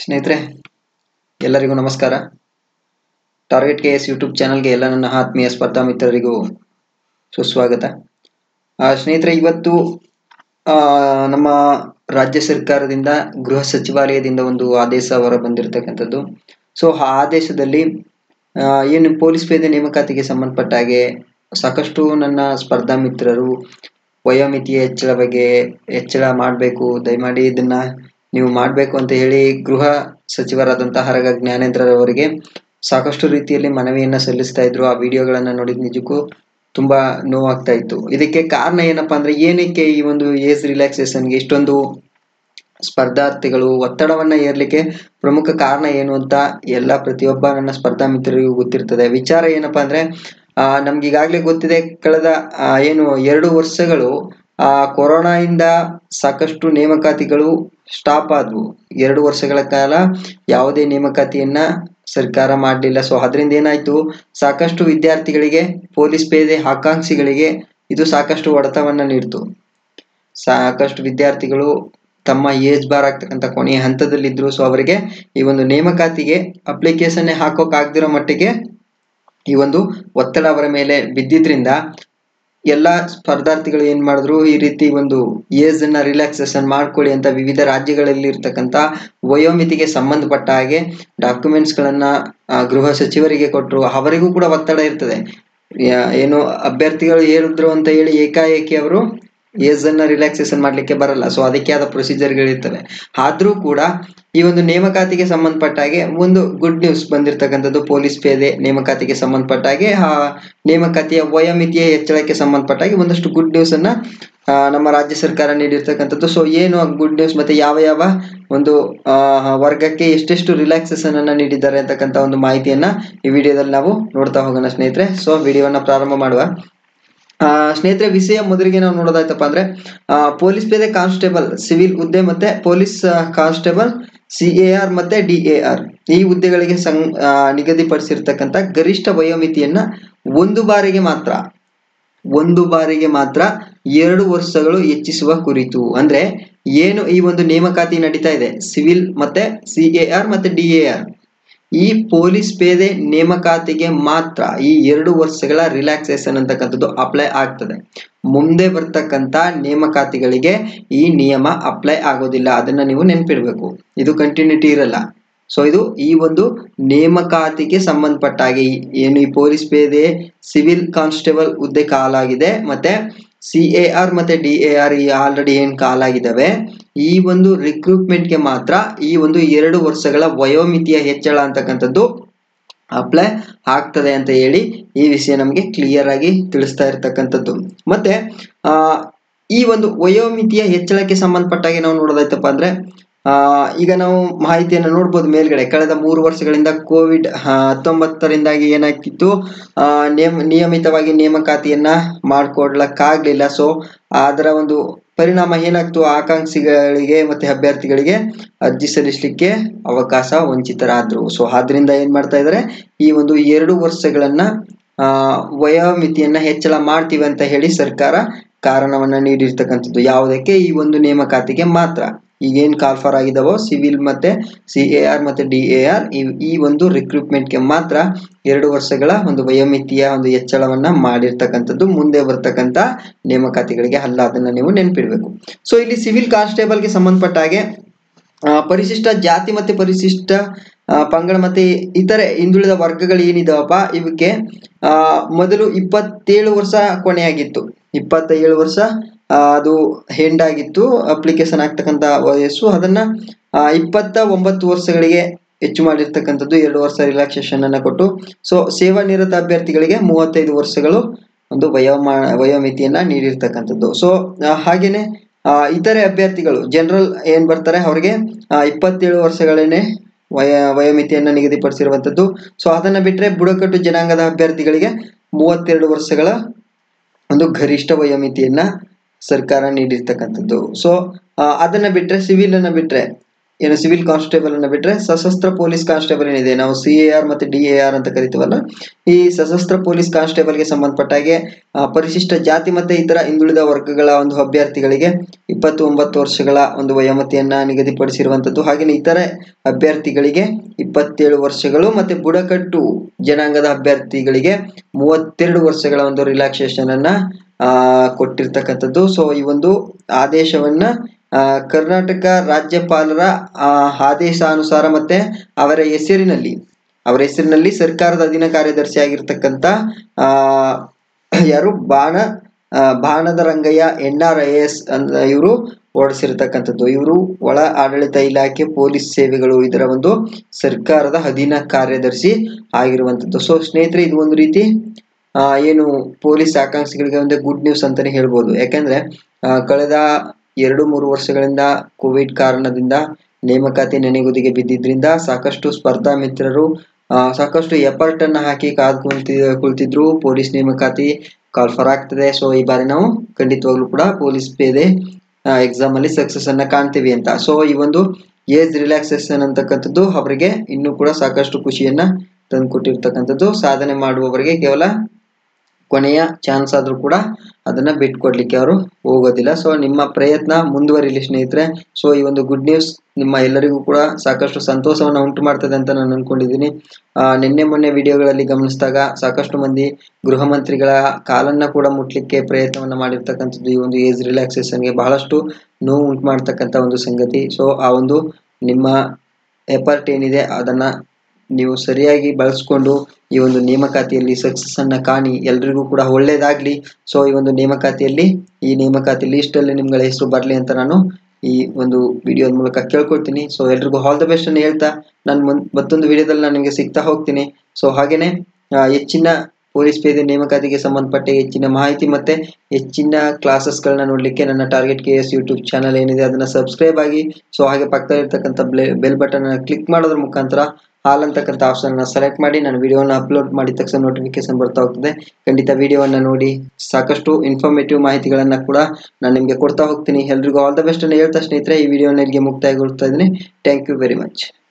ಸ್ನೇಹಿತರೆ ಎಲ್ಲರಿಗೂ ನಮಸ್ಕಾರ ಟಾರ್ಗೆಟ್ ಕೆ ಎಸ್ ಯೂಟ್ಯೂಬ್ ಚಾನಲ್ಗೆ ಎಲ್ಲ ನನ್ನ ಆತ್ಮೀಯ ಸ್ಪರ್ಧಾ ಮಿತ್ರರಿಗೂ ಸುಸ್ವಾಗತ ಆ, ಸ್ನೇಹಿತರೆ ಇವತ್ತು ಆ, ನಮ್ಮ ರಾಜ್ಯ ಸರ್ಕಾರದಿಂದ ಗೃಹ ಸಚಿವಾಲಯದಿಂದ ಒಂದು ಆದೇಶ ಹೊರ ಬಂದಿರತಕ್ಕಂಥದ್ದು ಸೊ ಆ ಆದೇಶದಲ್ಲಿ ಆ, ಏನು ಪೊಲೀಸ್ ಪೇದೆ ನೇಮಕಾತಿಗೆ ಸಂಬಂಧಪಟ್ಟ ಹಾಗೆ ಸಾಕಷ್ಟು ನನ್ನ ಸ್ಪರ್ಧಾ ಮಿತ್ರರು ವಯೋಮಿತಿಯ ಹೆಚ್ಚಳ ಬಗ್ಗೆ ಹೆಚ್ಚಳ ಮಾಡಬೇಕು ದಯಮಾಡಿ ಇದನ್ನ ನೀವು ಮಾಡಬೇಕು ಅಂತ ಹೇಳಿ ಗೃಹ ಸಚಿವರಾದಂತಹ ಹರಗ ಜ್ಞಾನೇಂದ್ರರವರಿಗೆ ಸಾಕಷ್ಟು ರೀತಿಯಲ್ಲಿ ಮನವಿಯನ್ನ ಸಲ್ಲಿಸ್ತಾ ಇದ್ರು ಆ ವಿಡಿಯೋಗಳನ್ನ ನೋಡಿದ ನಿಜಕ್ಕೂ ತುಂಬಾ ನೋವಾಗ್ತಾ ಇತ್ತು ಇದಕ್ಕೆ ಕಾರಣ ಏನಪ್ಪಾ ಅಂದ್ರೆ ಏನಕ್ಕೆ ಈ ಒಂದು ಏಜ್ ರಿಲ್ಯಾಕ್ಸೇಷನ್ಗೆ ಇಷ್ಟೊಂದು ಸ್ಪರ್ಧಾರ್ಥಿಗಳು ಒತ್ತಡವನ್ನ ಏರ್ಲಿಕ್ಕೆ ಪ್ರಮುಖ ಕಾರಣ ಏನು ಅಂತ ಎಲ್ಲ ಪ್ರತಿಯೊಬ್ಬ ನನ್ನ ಸ್ಪರ್ಧಾ ಮಿತ್ರರಿಗೂ ಗೊತ್ತಿರ್ತದೆ ವಿಚಾರ ಏನಪ್ಪಾ ಅಂದ್ರೆ ಆ ನಮ್ಗೆ ಈಗಾಗಲೇ ಗೊತ್ತಿದೆ ಕಳೆದ ಆ, ಏನು ಎರಡು ವರ್ಷಗಳು ಆ ಕೊರೋನಾಯಿಂದ ಸಾಕಷ್ಟು ನೇಮಕಾತಿಗಳು ಸ್ಟಾಪ್ ಆದ್ವು ಎರಡು ವರ್ಷಗಳ ಕಾಲ ಯಾವುದೇ ನೇಮಕಾತಿಯನ್ನ ಸರ್ಕಾರ ಮಾಡಲಿಲ್ಲ ಸೊ ಅದರಿಂದ ಏನಾಯ್ತು ಸಾಕಷ್ಟು ವಿದ್ಯಾರ್ಥಿಗಳಿಗೆ ಪೊಲೀಸ್ ಪೇದೆ ಆಕಾಂಕ್ಷಿಗಳಿಗೆ ಇದು ಸಾಕಷ್ಟು ಹೊಡೆತವನ್ನ ನೀಡ್ತು ಸಾಕಷ್ಟು ವಿದ್ಯಾರ್ಥಿಗಳು ತಮ್ಮ ಏಜ್ ಬಾರ್ ಆಗ್ತಕ್ಕಂಥ ಕೊನೆಯ ಹಂತದಲ್ಲಿದ್ರು ಸೊ ಅವರಿಗೆ ಈ ಒಂದು ನೇಮಕಾತಿಗೆ ಅಪ್ಲಿಕೇಶನ್ ಹಾಕೋಕ್ ಆಗದಿರೋ ಮಟ್ಟಿಗೆ ಈ ಒಂದು ಒತ್ತಡ ಅವರ ಮೇಲೆ ಬಿದ್ದಿದ್ರಿಂದ ಎಲ್ಲ ಸ್ಪರ್ಧಾರ್ಥಿಗಳು ಏನ್ ಮಾಡಿದ್ರು ಈ ರೀತಿ ಒಂದು ಏಜ್ ಅನ್ನ ರಿಲ್ಯಾಕ್ಸೇಷನ್ ಮಾಡ್ಕೊಳ್ಳಿ ಅಂತ ವಿವಿಧ ರಾಜ್ಯಗಳಲ್ಲಿ ಇರ್ತಕ್ಕಂಥ ವಯೋಮಿತಿಗೆ ಸಂಬಂಧಪಟ್ಟ ಹಾಗೆ ಡಾಕ್ಯುಮೆಂಟ್ಸ್ ಗಳನ್ನ ಆ, ಗೃಹ ಸಚಿವರಿಗೆ ಕೊಟ್ಟರು ಅವರಿಗೂ ಕೂಡ ಒತ್ತಡ ಇರ್ತದೆ ಯಾ- ಏನು ಅಭ್ಯರ್ಥಿಗಳು ಏರಿದ್ರು ಅಂತ ಹೇಳಿ ಏಕಾಏಕಿ ಅವರು ಏಜ್ ಅನ್ನ ರಿಲ್ಯಾಕ್ಸೇಷನ್ ಮಾಡ್ಲಿಕ್ಕೆ ಬರಲ್ಲ ಸೊ ಅದಕ್ಕೆ ಆದ ಪ್ರೊಸೀಜರ್ಗಳಿರ್ತವೆ ಆದ್ರೂ ಕೂಡ ಈ ಒಂದು ನೇಮಕಾತಿಗೆ ಸಂಬಂಧಪಟ್ಟ ಹಾಗೆ ಒಂದು ಗುಡ್ ನ್ಯೂಸ್ ಬಂದಿರತಕ್ಕಂಥದ್ದು ಪೊಲೀಸ್ ಪೇದೆ ನೇಮಕಾತಿಗೆ ಸಂಬಂಧಪಟ್ಟ ಹಾಗೆ ಆ ನೇಮಕಾತಿಯ ವಯೋಮಿತಿಯ ಹೆಚ್ಚಳಕ್ಕೆ ಸಂಬಂಧಪಟ್ಟ ಹಾಗೆ ಒಂದಷ್ಟು ಗುಡ್ ನ್ಯೂಸ್ ಅನ್ನ ಆ, ನಮ್ಮ ರಾಜ್ಯ ಸರ್ಕಾರ ನೀಡಿರ್ತಕ್ಕಂಥದ್ದು ಸೊ ಏನು ಗುಡ್ ನ್ಯೂಸ್ ಮತ್ತೆ ಯಾವ ಯಾವ ಒಂದು ಆ, ವರ್ಗಕ್ಕೆ ಎಷ್ಟೆಷ್ಟು ರಿಲ್ಯಾಕ್ಸೇಷನ್ ಅನ್ನ ನೀಡಿದ್ದಾರೆ ಅಂತಕ್ಕಂಥ ಒಂದು ಮಾಹಿತಿಯನ್ನ ಈ ವಿಡಿಯೋದಲ್ಲಿ ನಾವು ನೋಡ್ತಾ ಹೋಗೋಣ ಸ್ನೇಹಿತರೆ ಸೊ ವಿಡಿಯೋವನ್ನ ಪ್ರಾರಂಭ ಮಾಡುವ ಆ, ಸ್ನೇಹಿತರೆ ವಿಷಯ ಮೊದಲಿಗೆ ನಾವು ನೋಡೋದಾಯ್ತಪ್ಪ ಅಂದ್ರೆ ಆ, ಪೊಲೀಸ್ ಪೇದೆ ಕಾನ್ಸ್ಟೇಬಲ್ ಸಿವಿಲ್ ಹುದ್ದೆ ಮತ್ತೆ ಪೊಲೀಸ್ ಆ, ಕಾನ್ಸ್ಟೇಬಲ್ ಸಿ ಎ ಆರ್ ಮತ್ತೆ ಡಿ ಎ ಆರ್ ಈ ಹುದ್ದೆಗಳಿಗೆ ಸಂ ಆ, ನಿಗದಿಪಡಿಸಿರ್ತಕ್ಕಂಥ ಗರಿಷ್ಠ ವಯೋಮಿತಿಯನ್ನ ಒಂದು ಬಾರಿಗೆ ಮಾತ್ರ ಒಂದು ಬಾರಿಗೆ ಮಾತ್ರ ಎರಡು ವರ್ಷಗಳು ಹೆಚ್ಚಿಸುವ ಕುರಿತು ಅಂದ್ರೆ ಏನು ಈ ಒಂದು ನೇಮಕಾತಿ ನಡೀತಾ ಇದೆ ಸಿವಿಲ್ ಮತ್ತೆ ಸಿ ಎ ಆರ್ ಮತ್ತೆ ಡಿ ಎ ಆರ್ ಈ ಪೊಲೀಸ್ ಪೇದೆ ನೇಮಕಾತಿಗೆ ಮಾತ್ರ ಈ ಎರಡು ವರ್ಷಗಳ ರಿಲ್ಯಾಕ್ಸೇಷನ್ ಅಂತಕ್ಕಂಥದ್ದು ಅಪ್ಲೈ ಆಗ್ತದೆ ಮುಂದೆ ಬರ್ತಕ್ಕಂಥ ನೇಮಕಾತಿಗಳಿಗೆ ಈ ನಿಯಮ ಅಪ್ಲೈ ಆಗೋದಿಲ್ಲ ಅದನ್ನ ನೀವು ನೆನ್ಪಿಡ್ಬೇಕು ಇದು ಕಂಟಿನ್ಯೂಟಿ ಇರಲ್ಲ ಸೊ ಇದು ಈ ಒಂದು ನೇಮಕಾತಿಗೆ ಸಂಬಂಧಪಟ್ಟ ಹಾಗೆ ಈ- ಏನು ಈ ಪೊಲೀಸ್ ಪೇದೆ ಸಿವಿಲ್ ಕಾನ್ಸ್ಟೇಬಲ್ ಹುದ್ದೆ ಕಾಲಾಗಿದೆ ಮತ್ತೆ ಸಿ ಎ ಆರ್ ಮತ್ತೆ ಡಿ ಎ ಆರ್ ಈ ಆಲ್ರೆಡಿ ಏನ್ ಕಾಲಾಗಿದ್ದಾವೆ ಈ ಒಂದು ರಿಕ್ರೂಟ್ಮೆಂಟ್ಗೆ ಮಾತ್ರ ಈ ಒಂದು ಎರಡು ವರ್ಷಗಳ ವಯೋಮಿತಿಯ ಹೆಚ್ಚಳ ಅಂತಕ್ಕಂಥದ್ದು ಅಪ್ಲೈ ಆಗ್ತದೆ ಅಂತ ಹೇಳಿ ಈ ವಿಷಯ ನಮಗೆ ಕ್ಲಿಯರ್ ಆಗಿ ತಿಳಿಸ್ತಾ ಇರ್ತಕ್ಕಂಥದ್ದು ಮತ್ತೆ ಆ ಈ ಒಂದು ವಯೋಮಿತಿಯ ಹೆಚ್ಚಳಕ್ಕೆ ಸಂಬಂಧಪಟ್ಟಾಗೆ ನಾವು ನೋಡೋದಾಯ್ತಪ್ಪ ಅಂದ್ರೆ ಆ ಈಗ ನಾವು ಮಾಹಿತಿಯನ್ನು ನೋಡ್ಬೋದು ಮೇಲ್ಗಡೆ ಕಳೆದ ಮೂರು ವರ್ಷಗಳಿಂದ ಕೋವಿಡ್ ಹತ್ತೊಂಬತ್ತರಿಂದಾಗಿ ಏನಾಗ್ತಿತ್ತು ಆ ನೇಮ ನಿಯಮಿತವಾಗಿ ನೇಮಕಾತಿಯನ್ನ ಮಾಡ್ಕೊಡ್ಲಕ್ಕಾಗ್ಲಿಲ್ಲ ಸೊ ಅದರ ಒಂದು ಪರಿಣಾಮ ಏನಾಗ್ತು ಆಕಾಂಕ್ಷಿಗಳಿಗೆ ಮತ್ತೆ ಅಭ್ಯರ್ಥಿಗಳಿಗೆ ಅರ್ಜಿ ಸಲ್ಲಿಸಲಿಕ್ಕೆ ಅವಕಾಶ ವಂಚಿತರಾದ್ರು ಸೊ ಆದ್ರಿಂದ ಏನ್ ಮಾಡ್ತಾ ಇದಾರೆ ಈ ಒಂದು ಎರಡು ವರ್ಷಗಳನ್ನ ಆ ವಯೋಮಿತಿಯನ್ನ ಹೆಚ್ಚಳ ಮಾಡ್ತೀವಿ ಅಂತ ಹೇಳಿ ಸರ್ಕಾರ ಕಾರಣವನ್ನ ನೀಡಿರ್ತಕ್ಕಂಥದ್ದು ಯಾವುದಕ್ಕೆ ಈ ಒಂದು ನೇಮಕಾತಿಗೆ ಮಾತ್ರ ಈಗೇನ್ ಕಾಲ್ಫರ್ ಆಗಿದಾವೋ ಸಿವಿಲ್ ಮತ್ತೆ ಸಿ ಎ ಆರ್ ಮತ್ತೆ ಡಿ ಎ ಆರ್ ಈ ಒಂದು ರಿಕ್ರೂಟ್ಮೆಂಟ್ಗೆ ಮಾತ್ರ ಎರಡು ವರ್ಷಗಳ ಒಂದು ವಯೋಮಿತಿಯ ಒಂದು ಹೆಚ್ಚಳವನ್ನ ಮಾಡಿರ್ತಕ್ಕಂಥದ್ದು ಮುಂದೆ ಬರ್ತಕ್ಕಂಥ ನೇಮಕಾತಿಗಳಿಗೆ ಅಲ್ಲ ಅದನ್ನ ನೀವು ನೆನ್ಪಿಡ್ಬೇಕು ಸೊ ಇಲ್ಲಿ ಸಿವಿಲ್ ಕಾನ್ಸ್ಟೇಬಲ್ಗೆ ಸಂಬಂಧಪಟ್ಟ ಹಾಗೆ ಆ, ಪರಿಶಿಷ್ಟ ಜಾತಿ ಮತ್ತೆ ಪರಿಶಿಷ್ಟ ಆ, ಪಂಗಡ ಮತ್ತೆ ಇತರೆ ಹಿಂದುಳಿದ ವರ್ಗಗಳು ಏನಿದಾವಪ್ಪ ಇವಕ್ಕೆ ಆ, ಮೊದಲು ಇಪ್ಪತ್ತೇಳು ವರ್ಷ ಕೊನೆಯಾಗಿತ್ತು ಇಪ್ಪತ್ತೇಳು ವರ್ಷ ಆ, ಅದು ಹೆಂಡ್ ಆಗಿತ್ತು ಅಪ್ಲಿಕೇಶನ್ ಆಗ್ತಕ್ಕಂಥ ವಯಸ್ಸು ಅದನ್ನ ಆ, ಇಪ್ಪತ್ತ ಒಂಬತ್ತು ವರ್ಷಗಳಿಗೆ ಹೆಚ್ಚು ಮಾಡಿರ್ತಕ್ಕಂಥದ್ದು ಎರಡು ವರ್ಷ ರಿಲ್ಯಾಕ್ಸೇಷನ್ ಅನ್ನ ಕೊಟ್ಟು ಸೊ ಸೇವಾ ನಿರತ ಅಭ್ಯರ್ಥಿಗಳಿಗೆ ಮೂವತ್ತೈದು ವರ್ಷಗಳು ಒಂದು ವಯೋಮಾ ವಯೋಮಿತಿಯನ್ನ ನೀಡಿರ್ತಕ್ಕಂಥದ್ದು ಸೊ ಹಾಗೇನೆ ಆ, ಇತರೆ ಅಭ್ಯರ್ಥಿಗಳು ಜನರಲ್ ಏನ್ ಬರ್ತಾರೆ ಅವರಿಗೆ ಇಪ್ಪತ್ತೇಳು ವರ್ಷಗಳೇನೆ ವಯ ವಯೋಮಿತಿಯನ್ನ ನಿಗದಿಪಡಿಸಿರುವಂತದ್ದು ಸೊ ಅದನ್ನ ಬಿಟ್ರೆ ಬುಡಕಟ್ಟು ಜನಾಂಗದ ಅಭ್ಯರ್ಥಿಗಳಿಗೆ ಮೂವತ್ತೆರಡು ವರ್ಷಗಳ ಒಂದು ಗರಿಷ್ಠ ವಯೋಮಿತಿಯನ್ನ ಸರ್ಕಾರ ನೀಡಿರ್ತಕ್ಕಂಥದ್ದು ಸೊ ಅದನ್ನ ಬಿಟ್ರೆ ಸಿವಿಲ್ ಅನ್ನ ಬಿಟ್ರೆ ಏನು ಸಿವಿಲ್ ಕಾನ್ಸ್ಟೇಬಲ್ ಅನ್ನ ಬಿಟ್ರೆ ಸಶಸ್ತ್ರ ಪೊಲೀಸ್ ಕಾನ್ಸ್ಟೇಬಲ್ ಏನಿದೆ ನಾವು ಸಿ ಎ ಆರ್ ಮತ್ತೆ ಡಿ ಎ ಆರ್ ಅಂತ ಕರಿತೀವಲ್ಲ ಈ ಸಶಸ್ತ್ರ ಪೊಲೀಸ್ ಕಾನ್ಸ್ಟೇಬಲ್ಗೆ ಸಂಬಂಧಪಟ್ಟ ಹಾಗೆ ಆ, ಪರಿಶಿಷ್ಟ ಜಾತಿ ಮತ್ತೆ ಇತರ ಹಿಂದುಳಿದ ವರ್ಗಗಳ ಒಂದು ಅಭ್ಯರ್ಥಿಗಳಿಗೆ ಇಪ್ಪತ್ತು ಒಂಬತ್ತು ವರ್ಷಗಳ ಒಂದು ವಯೋಮಿತಿಯನ್ನ ನಿಗದಿಪಡಿಸಿರುವಂತದ್ದು ಹಾಗೆಯೇ ಇತರೆ ಅಭ್ಯರ್ಥಿಗಳಿಗೆ ಇಪ್ಪತ್ತೇಳು ವರ್ಷಗಳು ಮತ್ತೆ ಬುಡಕಟ್ಟು ಜನಾಂಗದ ಅಭ್ಯರ್ಥಿಗಳಿಗೆ ಮೂವತ್ತೆರಡು ವರ್ಷಗಳ ಒಂದು ರಿಲ್ಯಾಕ್ಸೇಷನ್ ಅನ್ನ ಆ, ಕೊಟ್ಟಿರ್ತಕ್ಕಂಥದ್ದು ಸೊ ಈ ಒಂದು ಆದೇಶವನ್ನ ಆ, ಕರ್ನಾಟಕ ರಾಜ್ಯಪಾಲರ ಆ, ಆದೇಶಾನುಸಾರ ಮತ್ತೆ ಅವರ ಹೆಸರಿನಲ್ಲಿ ಅವರ ಹೆಸರಿನಲ್ಲಿ ಸರ್ಕಾರದ ಅಧೀನ ಕಾರ್ಯದರ್ಶಿ ಆಗಿರ್ತಕ್ಕಂಥ ಆ ಯಾರು ಬಾಣ ಆ, ಬಾಣದ Rangaiah N R I S ಅಂತ ಇವರು ಹೊರಡಿಸಿರ್ತಕ್ಕಂಥದ್ದು ಇವರು ಒಳ ಆಡಳಿತ ಇಲಾಖೆ ಪೊಲೀಸ್ ಸೇವೆಗಳು ಇದರ ಒಂದು ಸರ್ಕಾರದ ಅಧೀನ ಕಾರ್ಯದರ್ಶಿ ಆಗಿರುವಂಥದ್ದು ಸೊ ಸ್ನೇಹಿತರೆ ಇದು ಒಂದು ರೀತಿ ಆ, ಏನು ಪೊಲೀಸ್ ಆಕಾಂಕ್ಷಿಗಳಿಗೆ ಒಂದು ಗುಡ್ ನ್ಯೂಸ್ ಅಂತಾನೆ ಹೇಳ್ಬೋದು ಯಾಕಂದ್ರೆ ಆ, ಕಳೆದ ಎರಡು ಮೂರು ವರ್ಷಗಳಿಂದ ಕೋವಿಡ್ ಕಾರಣದಿಂದ ನೇಮಕಾತಿ ನೆನೆಗುದಿಗೆ ಬಿದ್ದಿದ್ರಿಂದ ಸಾಕಷ್ಟು ಸ್ಪರ್ಧಾ ಮಿತ್ರರು ಆ, ಸಾಕಷ್ಟು ಎಫರ್ಟ್ ಅನ್ನ ಹಾಕಿ ಕಾದ್ ಕುಂತಿ ಕುಳಿತಿದ್ರು ಪೊಲೀಸ್ ನೇಮಕಾತಿ ಕಾಲ್ಫರ್ ಆಗ್ತದೆ ಸೊ ಈ ಬಾರಿ ನಾವು ಖಂಡಿತವಾಗ್ಲೂ ಕೂಡ ಪೊಲೀಸ್ ಪೇದೆ ಎಕ್ಸಾಮ್ ಅಲ್ಲಿ ಸಕ್ಸಸ್ ಅನ್ನ ಕಾಣ್ತೀವಿ ಅಂತ ಸೊ ಈ ಒಂದು ಏಜ್ ರಿಲ್ಯಾಕ್ಸೇಷನ್ ಅಂತಕ್ಕಂಥದ್ದು ಅವರಿಗೆ ಇನ್ನೂ ಕೂಡ ಸಾಕಷ್ಟು ಖುಷಿಯನ್ನ ತಂದುಕೊಟ್ಟಿರ್ತಕ್ಕಂಥದ್ದು ಸಾಧನೆ ಮಾಡುವವರಿಗೆ ಕೇವಲ ಕೊನೆಯ ಚಾನ್ಸ್ ಆದ್ರೂ ಕೂಡ ಅದನ್ನ ಬಿಟ್ಕೊಡ್ಲಿಕ್ಕೆ ಅವರು ಹೋಗೋದಿಲ್ಲ ಸೊ ನಿಮ್ಮ ಪ್ರಯತ್ನ ಮುಂದುವರಿಲಿ ಸ್ನೇಹಿತರೆ ಸೊ ಈ ಒಂದು ಗುಡ್ ನ್ಯೂಸ್ ನಿಮ್ಮ ಎಲ್ಲರಿಗೂ ಕೂಡ ಸಾಕಷ್ಟು ಸಂತೋಷವನ್ನ ಉಂಟು ಮಾಡ್ತದೆ ಅಂತ ನಾನು ಅನ್ಕೊಂಡಿದ್ದೀನಿ ಆ, ನಿನ್ನೆ ಮೊನ್ನೆ ವಿಡಿಯೋಗಳಲ್ಲಿ ಗಮನಿಸಿದಾಗ ಸಾಕಷ್ಟು ಮಂದಿ ಗೃಹ ಮಂತ್ರಿಗಳ ಕಾಲನ್ನ ಕೂಡ ಮುಟ್ಲಿಕ್ಕೆ ಪ್ರಯತ್ನವನ್ನ ಮಾಡಿರ್ತಕ್ಕಂಥದ್ದು ಈ ಒಂದು ಏಜ್ ರಿಲ್ಯಾಕ್ಸೇಷನ್ಗೆ ಬಹಳಷ್ಟು ನೋವು ಉಂಟು ಮಾಡ್ತಕ್ಕಂಥ ಒಂದು ಸಂಗತಿ ಸೊ ಆ ಒಂದು ನಿಮ್ಮ ಎಫರ್ಟ್ ಏನಿದೆ ಅದನ್ನ ನೀವು ಸರಿಯಾಗಿ ಬಳಸ್ಕೊಂಡು ಈ ಒಂದು ನೇಮಕಾತಿಯಲ್ಲಿ ಸಕ್ಸಸ್ ಅನ್ನ ಕಾಣಿ ಎಲ್ರಿಗೂ ಕೂಡ ಒಳ್ಳೇದಾಗ್ಲಿ ಸೊ ಈ ಒಂದು ನೇಮಕಾತಿಯಲ್ಲಿ ಈ ನೇಮಕಾತಿ ಲಿಸ್ಟ್ ಅಲ್ಲಿ ನಿಮ್ಗಳ ಹೆಸರು ಬರ್ಲಿ ಅಂತ ನಾನು ಈ ಒಂದು ವಿಡಿಯೋದ ಮೂಲಕ ಕೇಳ್ಕೊಳ್ತೀನಿ ಸೊ ಎಲ್ರಿಗೂ ಆಲ್ ದ ಬೆಸ್ಟ್ ಅನ್ನು ಹೇಳ್ತಾ ನಾನು ಮುಂದ್ ಮತ್ತೊಂದು ವಿಡಿಯೋದಲ್ಲಿ ನಾನು ನಿಮಗೆ ಸಿಗ್ತಾ ಹೋಗ್ತೀನಿ ಸೊ ಹಾಗೇನೆ ಆ, ಹೆಚ್ಚಿನ ಪೊಲೀಸ್ ಪೇದೆ ನೇಮಕಾತಿಗೆ ಸಂಬಂಧಪಟ್ಟ ಹೆಚ್ಚಿನ ಮಾಹಿತಿ ಮತ್ತೆ ಹೆಚ್ಚಿನ ಕ್ಲಾಸಸ್ಗಳನ್ನ ನೋಡ್ಲಿಕ್ಕೆ ನನ್ನ target K S YouTube channel ಏನಿದೆ ಅದನ್ನ ಸಬ್ಸ್ಕ್ರೈಬ್ ಆಗಿ ಸೊ ಹಾಗೆ ಪಕ್ಕದಲ್ಲಿರ್ತಕ್ಕಂಥ ಬೆಲ್ ಬಟನ್ ಕ್ಲಿಕ್ ಮಾಡೋದ್ರ ಮುಖಾಂತರ ಹಾಲ್ ಅಂತಕ್ಕಂಥ ಆಪ್ಷನ್ ಅನ್ನ ಸೆಲೆಕ್ಟ್ ಮಾಡಿ ನಾನು ವಿಡಿಯೋನ ಅಪ್ಲೋಡ್ ಮಾಡಿದ ತಕ್ಷಣ ನೋಟಿಫಿಕೇಶನ್ ಬರ್ತಾ ಹೋಗ್ತದೆ ಖಂಡಿತ ವಿಡಿಯೋವನ್ನ ನೋಡಿ ಸಾಕಷ್ಟು ಇನ್ಫಾರ್ಮೇಟಿವ್ ಮಾಹಿತಿಗಳನ್ನ ಕೂಡ ನಾನು ನಿಮಗೆ ಕೊಡ್ತಾ ಹೋಗ್ತೀನಿ ಎಲ್ರಿಗೂ ಆಲ್ ದ ಬೆಸ್ಟ್ ಅನ್ನು ಹೇಳ್ತಾ ಸ್ನೇಹಿತರೆ ಈ ವಿಡಿಯೋನ ಇಲ್ಲಿಗೆ ಮುಕ್ತಾಯಗೊಳಿಸ್ತಾ ಇದ್ದೀನಿ ಥ್ಯಾಂಕ್ ಯು ವೆರಿ ಮಚ್